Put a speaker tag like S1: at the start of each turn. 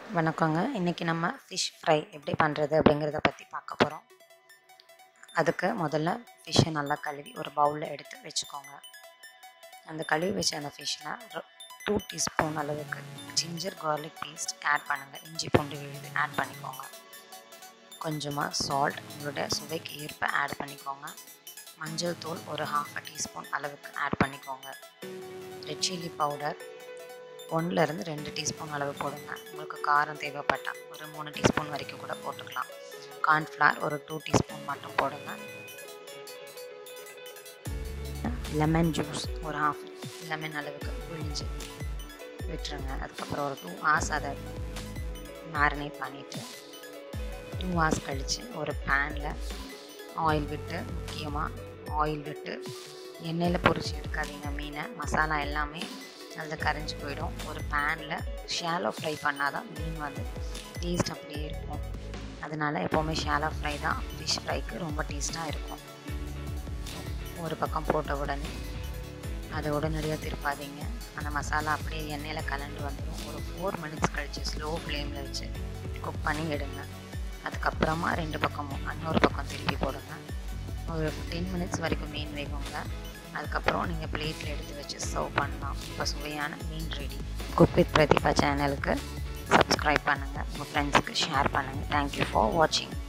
S1: வணக்கங்க இன்றைக்கி நம்ம ஃபிஷ் ஃப்ரை எப்படி பண்ணுறது அப்படிங்கிறத பற்றி பார்க்க போகிறோம் அதுக்கு முதல்ல ஃபிஷ்ஷை நல்லா கழுவி ஒரு பவுலில் எடுத்து வச்சுக்கோங்க அந்த கழுவி வச்ச அந்த ஃபிஷ்ஷில் டூ டீஸ்பூன் அளவுக்கு ஜிஞ்சர் கார்லிக் பேஸ்ட் ஆட் பண்ணுங்கள் இஞ்சி பூண்டு விழுது ஆட் பண்ணிக்கோங்க கொஞ்சமாக சால்ட் உங்களோட சுவைக்கு ஏற்ப ஆட் பண்ணிக்கோங்க மஞ்சள் தூள் ஒரு ஹாஃப் அ டீஸ்பூன் அளவுக்கு ஆட் பண்ணிக்கோங்க ரெட் சில்லி பவுடர் ஒன்றுலேருந்து ரெண்டு டீஸ்பூன் அளவு போடுங்க உங்களுக்கு காரம் தேவைப்பட்டால் ஒரு மூணு டீஸ்பூன் வரைக்கும் கூட போட்டுக்கலாம் கார்ன்ஃப்ளவர் ஒரு டூ டீஸ்பூன் மட்டும் போடுங்க லெமன் ஜூஸ் ஒரு ஹாஃப் லெமன் அளவுக்கு புழிஞ்சு விட்டுருங்க அதுக்கப்புறம் ஒரு டூ ஹார்ஸ் அதை மேரினேட் பண்ணிவிட்டு டூ ஹார்ஸ் கழித்து ஒரு பேனில் ஆயில் விட்டு முக்கியமாக ஆயில் விட்டு எண்ணெயில் பொரிச்சு எடுக்காதீங்க மீனை மசாலா எல்லாமே அதில் கரைஞ்சி போயிடும் ஒரு பேனில் ஷாலோ ஃப்ரை பண்ணால் தான் மீன் வந்து டேஸ்ட் அப்படியே இருக்கும் அதனால் எப்போவுமே ஷாலோ ஃப்ரை தான் ஃபிஷ் ஃப்ரைக்கு ரொம்ப டேஸ்ட்டாக இருக்கும் ஒரு பக்கம் போட்ட உடனே அதை உடனடியாக திருப்பாதீங்க அந்த மசாலா அப்படியே எண்ணெயில் கலந்து வந்துடும் ஒரு ஃபோர் மினிட்ஸ் கழித்து ஸ்லோ ஃப்ளேமில் வச்சு குக் பண்ணி எடுங்க அதுக்கப்புறமா ரெண்டு பக்கமும் இன்னொரு பக்கம் திருப்பி போடுங்க ஒரு டென் மினிட்ஸ் வரைக்கும் மீன் வேகுங்க அதுக்கப்புறம் நீங்கள் பிளேட்டில் எடுத்து வச்சு சர்வ் பண்ணலாம் இப்போ சுவையான மீன் ரெடி குக் வித் பிரதீபா சேனலுக்கு சப்ஸ்கிரைப் பண்ணுங்கள் உங்கள் ஃப்ரெண்ட்ஸுக்கு ஷேர் பண்ணுங்கள் தேங்க்யூ ஃபார் வாட்சிங்